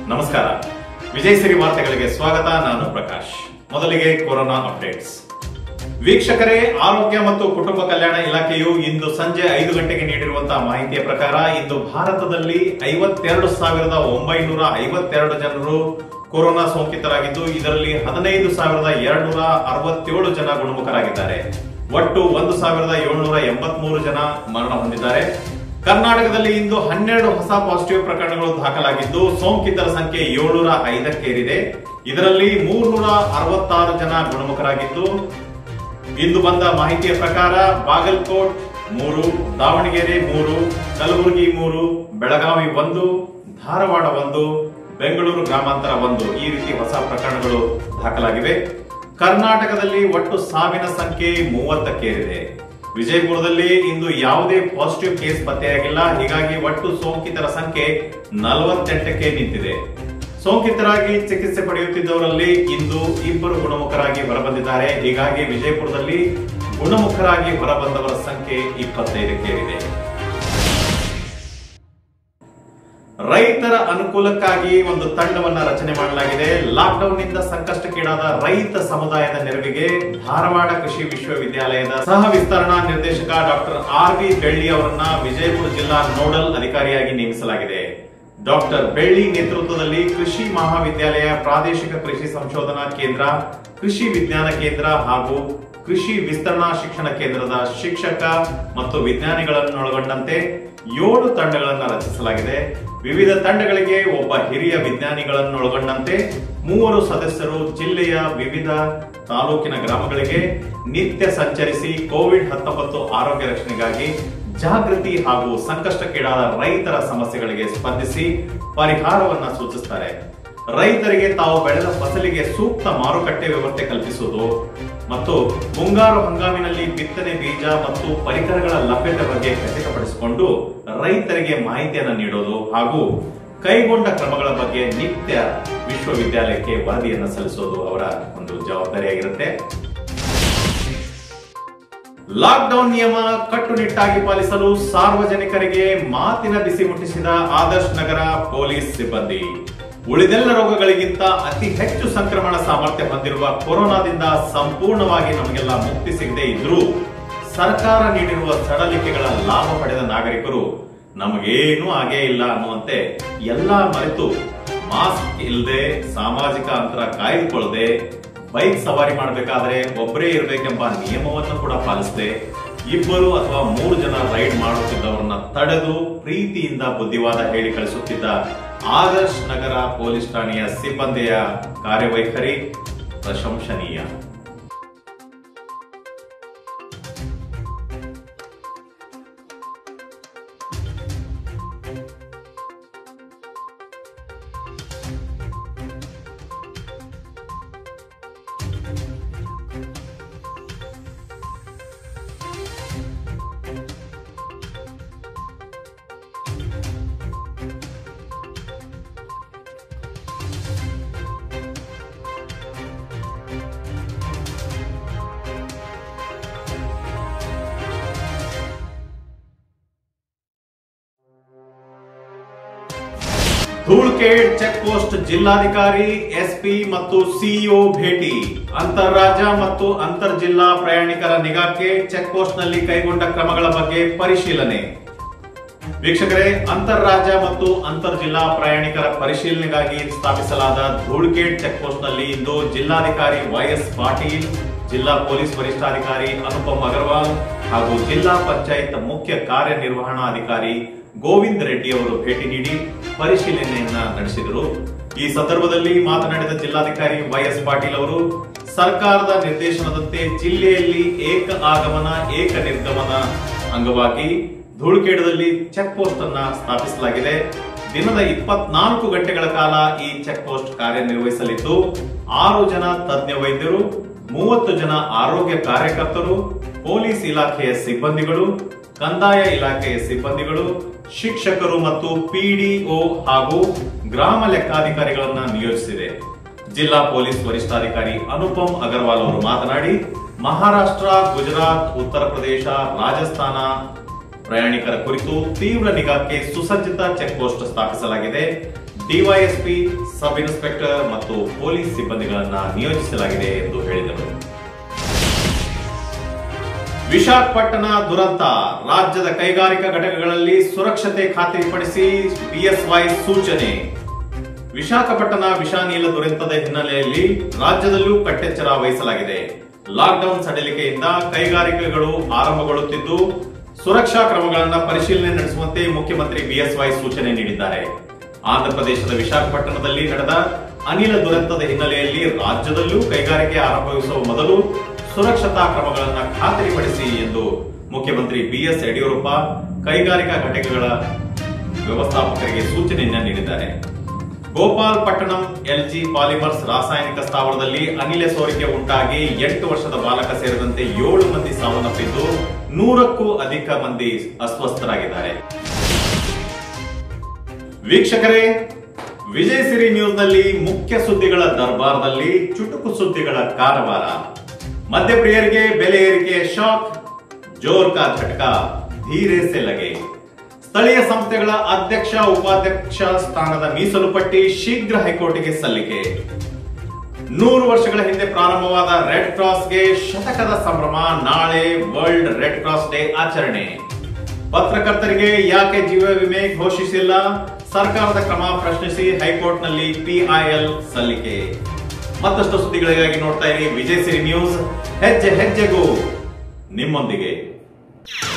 ನಮಸ್ಕಾರ ವಿಜಯ್ ಸಿರಿ ವಾರ್ತೆಗಳಿಗೆ ಸ್ವಾಗತ ನಾನು ಪ್ರಕಾಶ್ ಮೊದಲಿಗೆ ಕೊರೋನಾ ಅಪ್ಡೇಟ್ಸ್ ವೀಕ್ಷಕರೇ ಆರೋಗ್ಯ ಮತ್ತು ಕುಟುಂಬ ಕಲ್ಯಾಣ ಇಲಾಖೆಯು ಇಂದು ಸಂಜೆ ಐದು ಗಂಟೆಗೆ ನೀಡಿರುವಂತಹ ಮಾಹಿತಿಯ ಪ್ರಕಾರ ಇಂದು ಭಾರತದಲ್ಲಿ ಐವತ್ತೆರಡು ಸಾವಿರದ ಒಂಬೈನೂರ ಐವತ್ತೆರಡು ಜನರು ಕೊರೋನಾ ಸೋಂಕಿತರಾಗಿದ್ದು ಇದರಲ್ಲಿ ಹದಿನೈದು ಸಾವಿರದ ಎರಡ್ನೂರ ಅರವತ್ತೇಳು ಜನ ಗುಣಮುಖರಾಗಿದ್ದಾರೆ ಒಟ್ಟು ಒಂದು ಸಾವಿರದ ಏಳ್ನೂರ ಎಂಬತ್ಮೂರು ಜನ ಮರಣ ಹೊಂದಿದ್ದಾರೆ ಕರ್ನಾಟಕದಲ್ಲಿ ಇಂದು ಹನ್ನೆರಡು ಹೊಸ ಪಾಸಿಟಿವ್ ಪ್ರಕರಣಗಳು ದಾಖಲಾಗಿದ್ದು ಸೋಂಕಿತರ ಸಂಖ್ಯೆ ಏಳ್ನೂರ ಐದಕ್ಕೇರಿದೆ ಇದರಲ್ಲಿ ಮೂರ್ನೂರ ಅರವತ್ತಾರು ಜನ ಗುಣಮುಖರಾಗಿದ್ದು ಇಂದು ಬಂದ ಮಾಹಿತಿಯ ಪ್ರಕಾರ ಬಾಗಲಕೋಟ್ ಮೂರು ದಾವಣಗೆರೆ ಮೂರು ಕಲಬುರಗಿ ಮೂರು ಬೆಳಗಾವಿ ಒಂದು ಧಾರವಾಡ ಒಂದು ಬೆಂಗಳೂರು ಗ್ರಾಮಾಂತರ ಒಂದು ಈ ರೀತಿ ಹೊಸ ಪ್ರಕರಣಗಳು ದಾಖಲಾಗಿವೆ ಕರ್ನಾಟಕದಲ್ಲಿ ಒಟ್ಟು ಸಾವಿನ ಸಂಖ್ಯೆ ಮೂವತ್ತಕ್ಕೇರಿದೆ ವಿಜಯಪುರದಲ್ಲಿ ಇಂದು ಯಾವುದೇ ಪಾಸಿಟಿವ್ ಕೇಸ್ ಪತ್ತೆಯಾಗಿಲ್ಲ ಹೀಗಾಗಿ ಒಟ್ಟು ಸೋಂಕಿತರ ಸಂಖ್ಯೆ ನಲವತ್ತೆಂಟಕ್ಕೆ ನಿಂತಿದೆ ಸೋಂಕಿತರಾಗಿ ಚಿಕಿತ್ಸೆ ಪಡೆಯುತ್ತಿದ್ದವರಲ್ಲಿ ಇಂದು ಇಬ್ಬರು ಗುಣಮುಖರಾಗಿ ಹೊರಬಂದಿದ್ದಾರೆ ಹೀಗಾಗಿ ವಿಜಯಪುರದಲ್ಲಿ ಗುಣಮುಖರಾಗಿ ಹೊರಬಂದವರ ಸಂಖ್ಯೆ ಇಪ್ಪತ್ತೈದಕ್ಕೇರಿದೆ ರೈತರ ಅನುಕೂಲಕ್ಕಾಗಿ ಒಂದು ತಂಡವನ್ನ ರಚನೆ ಮಾಡಲಾಗಿದೆ ಲಾಕ್ಡೌನ್ ನಿಂದ ಸಂಕಷ್ಟಕ್ಕೀಡಾದ ರೈತ ಸಮುದಾಯದ ನೆರವಿಗೆ ಧಾರವಾಡ ಕೃಷಿ ವಿಶ್ವವಿದ್ಯಾಲಯದ ಸಹ ವಿಸ್ತರಣಾ ನಿರ್ದೇಶಕ ಡಾಕ್ಟರ್ ಆರ್ ವಿ ಬೆಳ್ಳಿ ಅವರನ್ನ ವಿಜಯಪುರ ಜಿಲ್ಲಾ ನೋಡಲ್ ಅಧಿಕಾರಿಯಾಗಿ ನೇಮಿಸಲಾಗಿದೆ ಡಾಕ್ಟರ್ ಬೆಳ್ಳಿ ನೇತೃತ್ವದಲ್ಲಿ ಕೃಷಿ ಮಹಾವಿದ್ಯಾಲಯ ಪ್ರಾದೇಶಿಕ ಕೃಷಿ ಸಂಶೋಧನಾ ಕೇಂದ್ರ ಕೃಷಿ ವಿಜ್ಞಾನ ಕೇಂದ್ರ ಹಾಗೂ ಕೃಷಿ ವಿಸ್ತರಣಾ ಶಿಕ್ಷಣ ಕೇಂದ್ರದ ಶಿಕ್ಷಕ ಮತ್ತು ವಿಜ್ಞಾನಿಗಳನ್ನೊಳಗೊಂಡಂತೆ ಏಳು ತಂಡಗಳನ್ನು ರಚಿಸಲಾಗಿದೆ ವಿವಿಧ ತಂಡಗಳಿಗೆ ಒಬ್ಬ ಹಿರಿಯ ವಿಜ್ಞಾನಿಗಳನ್ನೊಳಗೊಂಡಂತೆ ಮೂವರು ಸದಸ್ಯರು ಜಿಲ್ಲೆಯ ವಿವಿಧ ತಾಲೂಕಿನ ಗ್ರಾಮಗಳಿಗೆ ನಿತ್ಯ ಸಂಚರಿಸಿ ಕೋವಿಡ್ ಹತ್ತೊಂಬತ್ತು ಆರೋಗ್ಯ ರಕ್ಷಣೆಗಾಗಿ ಜಾಗೃತಿ ಹಾಗೂ ಸಂಕಷ್ಟಕ್ಕೀಡಾದ ರೈತರ ಸಮಸ್ಯೆಗಳಿಗೆ ಸ್ಪಂದಿಸಿ ಪರಿಹಾರವನ್ನ ಸೂಚಿಸುತ್ತಾರೆ ರೈತರಿಗೆ ತಾವು ಬೆಳೆದ ಫಸಲಿಗೆ ಸೂಕ್ತ ಮಾರುಕಟ್ಟೆ ವ್ಯವಸ್ಥೆ ಕಲ್ಪಿಸುವುದು ಮತ್ತು ಮುಂಗಾರು ಹಂಗಾಮಿನಲ್ಲಿ ಬಿತ್ತನೆ ಬೀಜ ಮತ್ತು ಪರಿಕರಗಳ ಲಭ್ಯತೆ ಬಗ್ಗೆ ಖಚಿತಪಡಿಸಿಕೊಂಡು ರೈತರಿಗೆ ಮಾಹಿತಿಯನ್ನು ನೀಡೋದು ಹಾಗೂ ಕೈಗೊಂಡ ಕ್ರಮಗಳ ಬಗ್ಗೆ ನಿತ್ಯ ವಿಶ್ವವಿದ್ಯಾಲಯಕ್ಕೆ ವರದಿಯನ್ನು ಸಲ್ಲಿಸೋದು ಅವರ ಒಂದು ಜವಾಬ್ದಾರಿಯಾಗಿರುತ್ತೆ ಲಾಕ್ಡೌನ್ ನಿಯಮ ಕಟ್ಟುನಿಟ್ಟಾಗಿ ಪಾಲಿಸಲು ಸಾರ್ವಜನಿಕರಿಗೆ ಮಾತಿನ ಬಿಸಿ ಮುಟ್ಟಿಸಿದ ಆದರ್ಶ್ ನಗರ ಪೊಲೀಸ್ ಸಿಬ್ಬಂದಿ ಉಳಿದೆಲ್ಲ ರೋಗಗಳಿಗಿಂತ ಅತಿ ಹೆಚ್ಚು ಸಂಕ್ರಮಣ ಸಾಮರ್ಥ್ಯ ಹೊಂದಿರುವ ಕೊರೋನಾದಿಂದ ಸಂಪೂರ್ಣವಾಗಿ ನಮಗೆಲ್ಲ ಮುಕ್ತಿ ಸಿಗದೆ ಇದ್ರೂ ಸರ್ಕಾರ ನೀಡಿರುವ ಸಡಲಿಕೆಗಳ ಲಾಭ ಪಡೆದ ನಾಗರಿಕರು ನಮಗೇನೂ ಆಗೇ ಇಲ್ಲ ಅನ್ನುವಂತೆ ಎಲ್ಲಾ ಮರೆತು ಮಾಸ್ಕ್ ಇಲ್ಲದೆ ಸಾಮಾಜಿಕ ಅಂತರ ಕಾಯ್ದುಕೊಳ್ಳದೆ ಬೈಕ್ ಸವಾರಿ ಮಾಡಬೇಕಾದ್ರೆ ಒಬ್ಬರೇ ಇರಬೇಕೆಂಬ ನಿಯಮವನ್ನು ಕೂಡ ಪಾಲಿಸದೆ ಇಬ್ಬರು ಅಥವಾ ಮೂರು ಜನ ರೈಡ್ ಮಾಡುತ್ತಿದ್ದವರನ್ನ ತಡೆದು ಪ್ರೀತಿಯಿಂದ ಬುದ್ಧಿವಾದ ಹೇಳಿ ಕಳಿಸುತ್ತಿದ್ದ ಆದರ್ಶ್ ನಗರ ಪೊಲೀಸ್ ಠಾಣೆಯ ಸಿಬ್ಬಂದಿಯ ಕಾರ್ಯವೈಖರಿ ಪ್ರಶಂಸನೀಯ ಧೂಳ್ಕೇಡ್ ಚೆಕ್ ಪೋಸ್ಟ್ ಜಿಲ್ಲಾಧಿಕಾರಿ ಎಸ್ಪಿ ಮತ್ತು ಸಿಇಒ ಭೇಟಿ ಅಂತಾರಾಜ್ಯ ಮತ್ತು ಅಂತರ್ ಜಿಲ್ಲಾ ಪ್ರಯಾಣಿಕರ ನಿಗಾಕ್ಕೆ ಚೆಕ್ ಪೋಸ್ಟ್ ನಲ್ಲಿ ಕೈಗೊಂಡ ಕ್ರಮಗಳ ಬಗ್ಗೆ ಪರಿಶೀಲನೆ ವೀಕ್ಷಕರೇ ಅಂತಾರಾಜ್ಯ ಮತ್ತು ಅಂತರ್ ಜಿಲ್ಲಾ ಪ್ರಯಾಣಿಕರ ಪರಿಶೀಲನೆಗಾಗಿ ಸ್ಥಾಪಿಸಲಾದ ಧೂಳ್ಕೇಡ್ ಚೆಕ್ ಪೋಸ್ಟ್ ನಲ್ಲಿ ಇಂದು ಜಿಲ್ಲಾಧಿಕಾರಿ ವೈಎಸ್ ಪಾಟೀಲ್ ಜಿಲ್ಲಾ ಪೊಲೀಸ್ ವರಿಷ್ಠಾಧಿಕಾರಿ ಅನುಪಮ್ ಅಗರ್ವಾಲ್ ಹಾಗೂ ಜಿಲ್ಲಾ ಪಂಚಾಯತ್ ಮುಖ್ಯ ಕಾರ್ಯನಿರ್ವಹಣಾಧಿಕಾರಿ ಗೋವಿಂದ್ ರೆಡ್ಡಿ ಅವರು ಭೇಟಿ ನೀಡಿ ಪರಿಶೀಲನೆಯನ್ನ ನಡೆಸಿದರು ಈ ಸಂದರ್ಭದಲ್ಲಿ ಮಾತನಾಡಿದ ಜಿಲ್ಲಾಧಿಕಾರಿ ವೈಎಸ್ ಪಾಟೀಲ್ ಅವರು ಸರ್ಕಾರದ ನಿರ್ದೇಶನದಂತೆ ಜಿಲ್ಲೆಯಲ್ಲಿ ಏಕ ಆಗಮನ ಏಕ ನಿರ್ಗಮನ ಅಂಗವಾಗಿ ಧೂಳುಕೇಡದಲ್ಲಿ ಚೆಕ್ ಪೋಸ್ಟ್ ಅನ್ನ ಸ್ಥಾಪಿಸಲಾಗಿದೆ ದಿನದ ಇಪ್ಪತ್ನಾಲ್ಕು ಗಂಟೆಗಳ ಕಾಲ ಈ ಚೆಕ್ ಪೋಸ್ಟ್ ಕಾರ್ಯನಿರ್ವಹಿಸಲಿದ್ದು ಆರು ಜನ ತಜ್ಞ ವೈದ್ಯರು ಮೂವತ್ತು ಜನ ಆರೋಗ್ಯ ಕಾರ್ಯಕರ್ತರು ಪೊಲೀಸ್ ಇಲಾಖೆಯ ಸಿಬ್ಬಂದಿಗಳು ಕಂದಾಯ ಇಲಾಖೆಯ ಸಿಬ್ಬಂದಿಗಳು ಶಿಕ್ಷಕರು ಮತ್ತು ಪಿಡಿಒ ಹಾಗೂ ಗ್ರಾಮ ಲೆಕ್ಕಾಧಿಕಾರಿಗಳನ್ನ ನಿಯೋಜಿಸಿದೆ ಜಿಲ್ಲಾ ಪೊಲೀಸ್ ವರಿಷ್ಠಾಧಿಕಾರಿ ಅನುಪಮ್ ಅಗರ್ವಾಲ್ ಅವರು ಮಾತನಾಡಿ ಮಹಾರಾಷ್ಟ್ರ ಗುಜರಾತ್ ಉತ್ತರ ಪ್ರದೇಶ ರಾಜಸ್ಥಾನ ಪ್ರಯಾಣಿಕರ ಕುರಿತು ತೀವ್ರ ನಿಗಾಕ್ಕೆ ಸುಸಜ್ಜಿತ ಚೆಕ್ ಪೋಸ್ಟ್ ಸ್ಥಾಪಿಸಲಾಗಿದೆ ಡಿವೈಎಸ್ಪಿ ಸಬ್ ಇನ್ಸ್ಪೆಕ್ಟರ್ ಮತ್ತು ಪೊಲೀಸ್ ಸಿಬ್ಬಂದಿಗಳನ್ನ ನಿಯೋಜಿಸಲಾಗಿದೆ ಎಂದು ಹೇಳಿದರು ವಿಶಾಖಪಟ್ಟಣ ದುರಂತ ರಾಜ್ಯದ ಕೈಗಾರಿಕಾ ಘಟಕಗಳಲ್ಲಿ ಸುರಕ್ಷತೆ ಖಾತ್ರಿಪಡಿಸಿ ಬಿಎಸ್ವೈ ಸೂಚನೆ ವಿಶಾಖಪಟ್ಟಣ ವಿಷಾನೀಲ ದುರಂತದ ಹಿನ್ನೆಲೆಯಲ್ಲಿ ರಾಜ್ಯದಲ್ಲೂ ಕಟ್ಟೆಚ್ಚರ ವಹಿಸಲಾಗಿದೆ ಲಾಕ್ಡೌನ್ ಸಡಿಲಿಕೆಯಿಂದ ಕೈಗಾರಿಕೆಗಳು ಆರಂಭಗೊಳ್ಳುತ್ತಿದ್ದು ಸುರಕ್ಷಾ ಕ್ರಮಗಳನ್ನು ಪರಿಶೀಲನೆ ನಡೆಸುವಂತೆ ಮುಖ್ಯಮಂತ್ರಿ ಬಿಎಸ್ವೈ ಸೂಚನೆ ನೀಡಿದ್ದಾರೆ ಆಂಧ್ರಪ್ರದೇಶದ ವಿಶಾಖಪಟ್ಟಣದಲ್ಲಿ ನಡೆದ ಅನಿಲ ದುರಂತದ ಹಿನ್ನೆಲೆಯಲ್ಲಿ ರಾಜ್ಯದಲ್ಲೂ ಕೈಗಾರಿಕೆ ಆರಂಭಿಸುವ ಮೊದಲು ಸುರಕ್ಷತಾ ಕ್ರಮಗಳನ್ನು ಖಾತರಿಪಡಿಸಿ ಎಂದು ಮುಖ್ಯಮಂತ್ರಿ ಬಿಎಸ್ ಯಡಿಯೂರಪ್ಪ ಕೈಗಾರಿಕಾ ಘಟಕಗಳ ವ್ಯವಸ್ಥಾಪಕರಿಗೆ ಸೂಚನೆಯನ್ನ ನೀಡಿದ್ದಾರೆ ಗೋಪಾಲ್ ಪಟ್ಟಣಂ ಎಲ್ಜಿ ಪಾಲಿಮರ್ಸ್ ರಾಸಾಯನಿಕ ಸ್ಥಾವರದಲ್ಲಿ ಅನಿಲ ಸೋರಿಕೆ ಉಂಟಾಗಿ ಎಂಟು ವರ್ಷದ ಬಾಲಕ ಸೇರಿದಂತೆ ಏಳು ಮಂದಿ ಸಾವನ್ನಪ್ಪಿದ್ದು ನೂರಕ್ಕೂ ಅಧಿಕ ಮಂದಿ ಅಸ್ವಸ್ಥರಾಗಿದ್ದಾರೆ ವೀಕ್ಷಕರೇ ವಿಜಯ್ ಸಿರಿ ನ್ಯೂಸ್ನಲ್ಲಿ ಮುಖ್ಯ ಸುದ್ದಿಗಳ ದರ್ಬಾರದಲ್ಲಿ ಚುಟುಕು ಸುದ್ದಿಗಳ ಕಾರವಾರ ಮಧ್ಯಪ್ರಿಯರಿಗೆ ಬೆಲೆ ಏರಿಕೆಯ ಶಾಕ್ ಜೋರ್ ಕಾ ಝಟ್ಕಾ ಧೀರೆ ಸೆ ಲಗೆ ಸ್ಥಳೀಯ ಸಂಸ್ಥೆಗಳ ಅಧ್ಯಕ್ಷ ಉಪಾಧ್ಯಕ್ಷ ಸ್ಥಾನದ ಮೀಸಲು ಪಟ್ಟಿ ಶೀಘ್ರ ಹೈಕೋರ್ಟ್ಗೆ ಸಲ್ಲಿಕೆ ನೂರು ವರ್ಷಗಳ ಹಿಂದೆ ಪ್ರಾರಂಭವಾದ ರೆಡ್ ಕ್ರಾಸ್ಗೆ ಶತಕದ ಸಂಭ್ರಮ ನಾಳೆ ವರ್ಲ್ಡ್ ರೆಡ್ ಕ್ರಾಸ್ ಡೇ ಆಚರಣೆ ಪತ್ರಕರ್ತರಿಗೆ ಯಾಕೆ ಜೀವ ವಿಮೆ ಘೋಷಿಸಿಲ್ಲ ಸರ್ಕಾರದ ಕ್ರಮ ಪ್ರಶ್ನಿಸಿ ಹೈಕೋರ್ಟ್ನಲ್ಲಿ ಪಿಐಎಲ್ ಸಲ್ಲಿಕೆ ಮತ್ತಷ್ಟು ಸುದ್ದಿಗಳಿಗಾಗಿ ನೋಡ್ತಾ ಇರಿ ವಿಜಯ್ ಸಿರಿ ನ್ಯೂಸ್ ಹೆಜ್ಜೆ ಹೆಜ್ಜೆಗೂ ನಿಮ್ಮೊಂದಿಗೆ